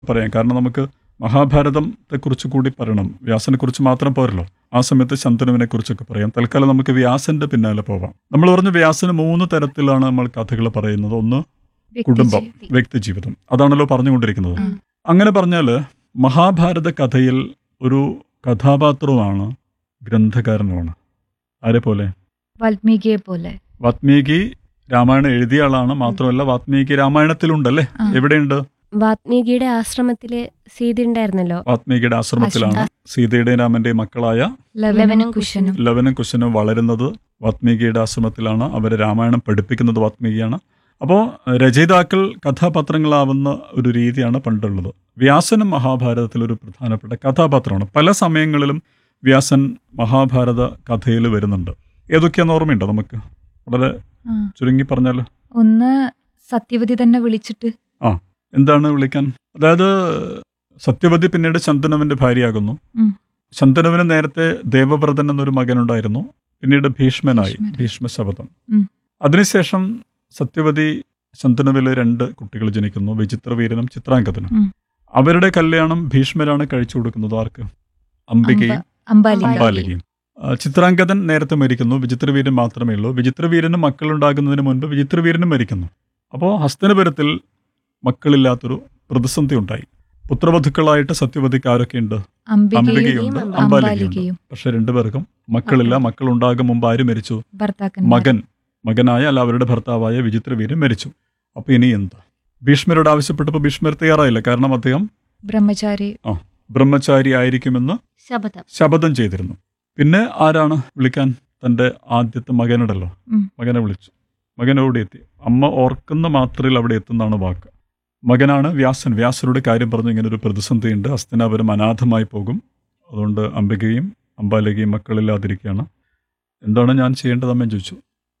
പറയാം കാരണം നമുക്ക് മഹാഭാരതത്തെക്കുറിച്ച് കൂടി പറയണം വ്യാസനെ കുറിച്ച് മാത്രം പോരല്ലോ ആ സമയത്ത് ശന്തനുവിനെ കുറിച്ചൊക്കെ പറയാം തൽക്കാലം നമുക്ക് വ്യാസന്റെ പിന്നാലെ പോവാം നമ്മൾ പറഞ്ഞു വ്യാസന് മൂന്ന് തരത്തിലാണ് നമ്മൾ കഥകൾ പറയുന്നത് ഒന്ന് കുടുംബം വ്യക്തിജീവിതം അതാണല്ലോ പറഞ്ഞുകൊണ്ടിരിക്കുന്നത് ഉം. അങ്ങനെ പറഞ്ഞാൽ മഹാഭാരത കഥയിൽ ഒരു കഥാപാത്രവുമാണ് ഗ്രന്ഥകാരനുമാണ് ആരെ പോലെ വാൽമീകിയെ പോലെ വാത്മീകി രാമായണം എഴുതിയ ആളാണ് മാത്രമല്ല വാത്മീകി രാമായണത്തിലുണ്ടല്ലേ ആ. എവിടെയുണ്ട് വാത്മീകിയുടെ ആശ്രമത്തില് സീത ഉണ്ടായിരുന്നല്ലോ വാത്മീകിയുടെ ആശ്രമത്തിലാണ് സീതയുടെയും രാമന്റെയും മക്കളായ ലവനും കുശനും ലവനും കുശനും വളരുന്നത് വാത്മീകിയുടെ ആശ്രമത്തിലാണ് അവരെ രാമായണം പഠിപ്പിക്കുന്നത് വാത്മീകിയാണ് അപ്പോൾ രചയിതാക്കൾ കഥാപാത്രങ്ങളാവുന്ന ഒരു രീതിയാണ് പണ്ടുള്ളത് വ്യാസനും മഹാഭാരതത്തിൽ ഒരു പ്രധാനപ്പെട്ട കഥാപാത്രമാണ് പല സമയങ്ങളിലും വ്യാസൻ മഹാഭാരത കഥയിൽ വരുന്നുണ്ട് ഏതൊക്കെയാന്ന് ഓർമ്മയുണ്ടോ നമുക്ക് വളരെ ആ. ചുരുങ്ങി പറഞ്ഞാൽ ഒന്ന് സത്യവതി തന്നെ വിളിച്ചിട്ട് എന്താണ് വിളിക്കാൻ അതായത് സത്യവതി പിന്നീട് ശന്തനുവിന്റെ ഭാര്യയാകുന്നു ഉം. ശന്തനുവിന് നേരത്തെ ദേവവ്രതൻ എന്നൊരു മകനുണ്ടായിരുന്നു പിന്നീട് ഭീഷ്മനായി ഭീഷ്മൻ. ഭീഷ്മശപഥം ഉം. അതിനുശേഷം സത്യവതി ശന്തനുവില് രണ്ട് കുട്ടികൾ ജനിക്കുന്നു വിചിത്രവീരനും ചിത്രാംഗതനും ഉം. അവരുടെ കല്യാണം ഭീഷ്മരാണ് കഴിച്ചു കൊടുക്കുന്നത് ആർക്ക് അംബികയും അംബാലിക അംബാലികയും ആ, ചിത്രാംഗതൻ നേരത്തെ മരിക്കുന്നു വിചിത്രവീരൻ മാത്രമേ ഉള്ളൂ വിചിത്രവീരന് മക്കളുണ്ടാകുന്നതിന് മുൻപ് വിചിത്രവീരനും മരിക്കുന്നു അപ്പോൾ ഹസ്തനപുരത്തിൽ മക്കളില്ലാത്തൊരു പ്രതിസന്ധി ഉണ്ടായി പുത്രവധുക്കളായിട്ട് സത്യവതിക്ക് ആരൊക്കെയുണ്ട് അംബികയും അംബികയുണ്ട് അംബാലികയും അംബാലികയുണ്ട് അംബാലികയും പക്ഷെ രണ്ടുപേർക്കും മക്കളില്ല മക്കളുണ്ടാകും മുമ്പ് ആര് മരിച്ചു ഭർത്താക്കൻ മകൻ മകനായ അല്ല അവരുടെ ഭർത്താവായ വിചിത്രവീരൻ മരിച്ചു അപ്പൊ ഇനി എന്താ ഭീഷ്മരോട് ആവശ്യപ്പെട്ടപ്പോൾ ഭീഷ്മർ തയ്യാറായില്ല കാരണം അദ്ദേഹം ബ്രഹ്മചാരി ബ്രഹ്മചാരി ആയിരിക്കുമെന്ന് ശബദം ശപഥം ചെയ്തിരുന്നു പിന്നെ ആരാണ് വിളിക്കാൻ തന്റെ ആദ്യത്തെ മകനോടല്ലോ ഉം. മകനെ വിളിച്ചു മകൻ അവിടെ എത്തി അമ്മ ഓർക്കുന്ന മാത്രയിൽ അവിടെ എത്തുന്നതാണ് വാക്ക് മകനാണ് വ്യാസൻ വ്യാസരോട് കാര്യം പറഞ്ഞു ഇങ്ങനെ ഒരു പ്രതിസന്ധിയുണ്ട് ഹസ്തനാപുരം അനാഥമായി പോകും അതുകൊണ്ട് അംബികയും അംബാലികയും മക്കളില്ലാതിരിക്കുകയാണ് എന്താണ് ഞാൻ ചെയ്യേണ്ടത് അമ്മ ചോദിച്ചു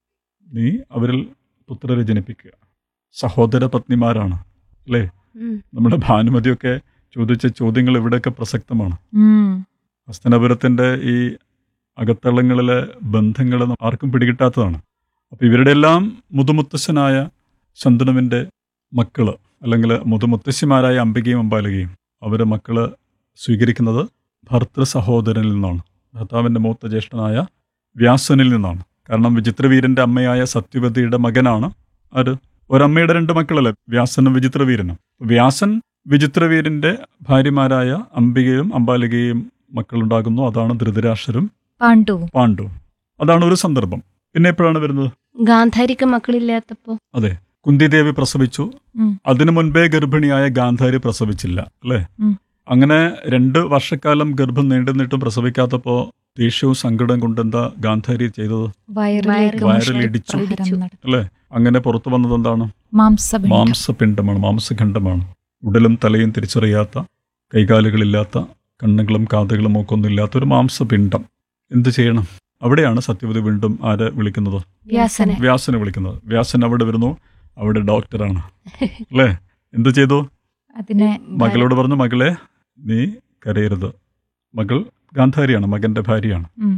നീ അവരിൽ പുത്രരെ ജനിപ്പിക്കുക സഹോദര പത്നിമാരാണ് അല്ലേ ഉം. നമ്മുടെ ഭാനുമതിയൊക്കെ ചോദിച്ച ചോദ്യങ്ങൾ ഇവിടെയൊക്കെ പ്രസക്തമാണ് ഉം. ഹസ്തനപുരത്തിൻ്റെ ഈ അകത്തളങ്ങളിലെ ബന്ധങ്ങൾ ആർക്കും പിടികിട്ടാത്തതാണ് അപ്പോൾ ഇവരുടെ എല്ലാം മുതുമുത്തശ്ശനായ ശന്തനുവിൻ്റെ മക്കള് അല്ലെങ്കിൽ മുതുമുത്തശ്ശിമാരായ അംബികയും അമ്പാലികയും അവരെ മക്കള് സ്വീകരിക്കുന്നത് ഭർത്തൃ സഹോദരനിൽ നിന്നാണ് ഭർത്താവിൻ്റെ മൂത്ത ജ്യേഷ്ഠനായ വ്യാസനിൽ നിന്നാണ് കാരണം വിചിത്രവീരൻ്റെ അമ്മയായ സത്യവതിയുടെ മകനാണ് ആര് ഒരമ്മയുടെ രണ്ട് മക്കളല്ലേ വ്യാസനും വിചിത്രവീരനും വ്യാസൻ വിചിത്രവീരൻ്റെ ഭാര്യമാരായ അംബികയും അമ്പാലികയും മക്കളുണ്ടാകുന്നു അതാണ് ധൃതരാഷ്ട്രരും പാണ്ഡുവും പാണ്ഡുവും അതാണ് ഒരു സന്ദർഭം പിന്നെ എപ്പോഴാണ് വരുന്നത് ഗാന്ധാരിക്ക് മക്കളില്ലാത്തപ്പോ അതെ കുന്തിദേവി പ്രസവിച്ചു ഉം. അതിനു മുൻപേ ഗർഭിണിയായ ഗാന്ധാരി പ്രസവിച്ചില്ല അല്ലേ ഉം. അങ്ങനെ രണ്ട് വർഷക്കാലം ഗർഭം നീണ്ടു നിന്നിട്ടും പ്രസവിക്കാത്തപ്പോ ദേഷ്യവും സങ്കടം കൊണ്ട് എന്താ ഗാന്ധാരി ചെയ്തത് വയറിലേക്ക് വയറിലിടിച്ചു. പ്രഹരം നടത്തി. അല്ലേ അങ്ങനെ പുറത്തു വന്നത് എന്താണ് മാംസപിണ്ഡം മാംസപിണ്ഡമാണ് മാംസഖണ്ഡമാണ് ഉടലും തലയും തിരിച്ചറിയാത്ത കൈകാലുകളില്ലാത്ത കണ്ണുകളും കാതുകളും ഒക്കെ ഒന്നുമില്ലാത്ത ഒരു മാംസപിണ്ഡം എന്ത് ചെയ്യണം അവിടെയാണ് സത്യവതി വീണ്ടും ആരെ വിളിക്കുന്നത് വ്യാസനെ വ്യാസനെ വിളിക്കുന്നത് വ്യാസൻ അവിടെ വരുന്നു അവിടെ ഡോക്ടറാണ് അല്ലേ എന്ത് ചെയ്തു അതിനെ മകളോട് പറഞ്ഞു മകളെ നീ കരയരുത് മകൾ ഗാന്ധാരിയാണ് മകന്റെ ഭാര്യയാണ് ഉം.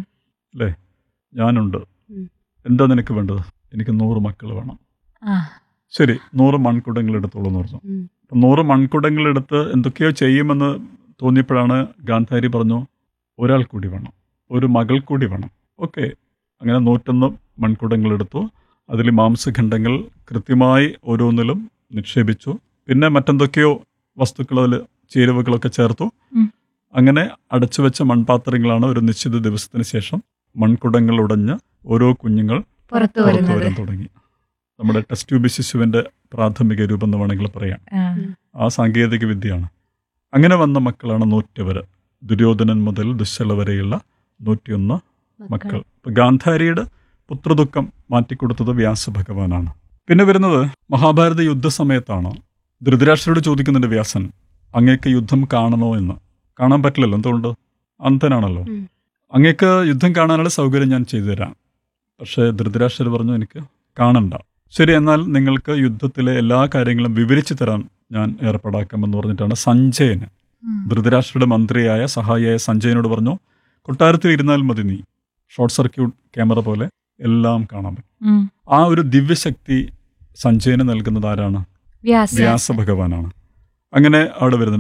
ഞാനുണ്ട് ഉം. എന്താ നിനക്ക് വേണ്ടത് എനിക്ക് നൂറ് മക്കൾ വേണം ആ ശരി നൂറ് മൺകുടങ്ങൾ എടുത്തോളൂ എന്ന് പറഞ്ഞു ഉം. അപ്പം നൂറ് മൺകുടങ്ങൾ എടുത്ത് എന്തൊക്കെയോ ചെയ്യുമെന്ന് തോന്നിയപ്പോഴാണ് ഗാന്ധാരി പറഞ്ഞു ഒരാൾ കൂടി വേണം ഒരു മകൾ കൂടി വേണം ഓക്കെ അങ്ങനെ നൂറ്റൊന്ന് മൺകുടങ്ങൾ എടുത്തു അതിൽ മാംസഖണ്ഡങ്ങൾ കൃത്യമായി ഓരോന്നിലും നിക്ഷേപിച്ചു പിന്നെ മറ്റെന്തൊക്കെയോ വസ്തുക്കൾ അതിൽ ചേരുവകളൊക്കെ ചേർത്തു ഉം. അങ്ങനെ അടച്ചു വെച്ച മൺപാത്രങ്ങളാണ് ഒരു നിശ്ചിത ദിവസത്തിന് ശേഷം മൺകുടങ്ങൾ ഉടഞ്ഞ് ഓരോ കുഞ്ഞുങ്ങൾ പുറത്തു പുറത്തു വരുന്നത് വരാൻ തുടങ്ങി നമ്മുടെ ടെസ്റ്റ് ട്യൂബ് ശിശുവിന്റെ പ്രാഥമിക രൂപം എന്ന് വേണമെങ്കിൽ പറയാം ആ. ആ സാങ്കേതിക വിദ്യയാണ് അങ്ങനെ വന്ന മക്കളാണ് നൂറ്റവര് ദുര്യോധനൻ മുതൽ ദുശ്ശല വരെയുള്ള നൂറ്റിയൊന്ന് മക്കൾ ഇപ്പൊ ഗാന്ധാരിയുടെ പുത്രദുഃഖം മാറ്റിക്കൊടുത്തത് വ്യാസഭഗവാനാണ് പിന്നെ വരുന്നത് മഹാഭാരത യുദ്ധസമയത്താണ് ധൃതരാഷ്ട്രരോട് ചോദിക്കുന്നുണ്ട് വ്യാസൻ അങ്ങേക്ക് യുദ്ധം കാണണോ എന്ന് കാണാൻ പറ്റില്ലല്ലോ എന്തുകൊണ്ട് അന്ധനാണല്ലോ ഉം. അങ്ങേക്ക് യുദ്ധം കാണാനുള്ള സൗകര്യം ഞാൻ ചെയ്തു തരാം പക്ഷേ ധൃതരാഷ്ട്രർ പറഞ്ഞു എനിക്ക് കാണണ്ട ശരി എന്നാൽ നിങ്ങൾക്ക് യുദ്ധത്തിലെ എല്ലാ കാര്യങ്ങളും വിവരിച്ചു തരാൻ ഞാൻ ഏർപ്പാടാക്കാമെന്ന് പറഞ്ഞിട്ടാണ് സഞ്ജയന് ഉം. ധൃതരാഷ്ട്രയുടെ മന്ത്രിയായ സഹായിയായ സഞ്ജയനോട് പറഞ്ഞു കൊട്ടാരത്തിൽ ഇരുന്നാൽ മതി നീ ഷോർട്ട് സർക്യൂട്ട് ക്യാമറ പോലെ എല്ലാം കാണാൻ പറ്റും ഉം. ആ ഒരു ദിവ്യശക്തി സഞ്ജയന് നൽകുന്നത് ആരാണ് വ്യാസ വ്യാസഭഗവാനാണ് അങ്ങനെ അവിടെ വരുന്നത്